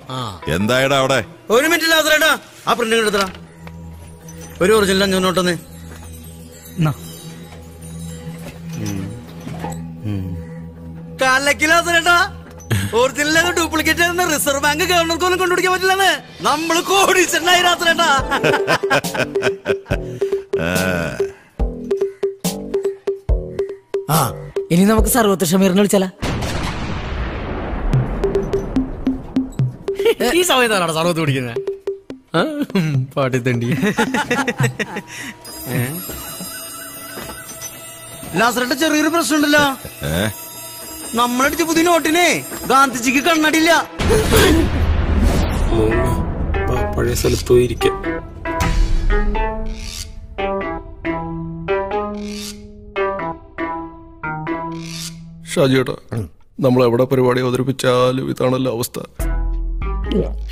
എന്തായടാ അവിടെ ഒരു മിനിറ്റ് ലാസറേട്ടാ ആ പ്രിന്റ് എടുത്തടാ ഒരു ഒറിജിനൽ അഞ്ഞൂറ് നോട്ടൊന്ന് കലക്കി ലാസറേട്ടാ ഒറിജിനൽ ഡ്യൂപ്ലിക്കേറ്റ് ആയിരുന്ന റിസർവ് ബാങ്ക് ഗവർണർക്കൊന്നും കൊണ്ടുപിടിക്കാൻ പറ്റില്ലെന്ന് നമ്മള് കോടീശ്വരനായി ലാസറേട്ടാ ആ ഇനി നമുക്ക് സർവത്ര ഷമീറിനെ വിളിച്ചാല ഈ സമയത്താണ് സർവത്ത് പിടിക്കുന്നത് പാട്ടിത്തണ്ടി ലാസറേട്ട ചെറിയൊരു പ്രശ്നമുണ്ടല്ലോ ഏ നമ്മളടിച്ച പുതിയ നോട്ടിനെ ഗാന്ധിജിക്ക് കണ്ണടിയില്ല പഴയ സ്ഥലത്ത് പോയിരിക്കാം ഷാജിയേട്ടാ നമ്മൾ എവിടെ പരിപാടി അവതരിപ്പിച്ചാലും ഇതാണല്ലോ അവസ്ഥ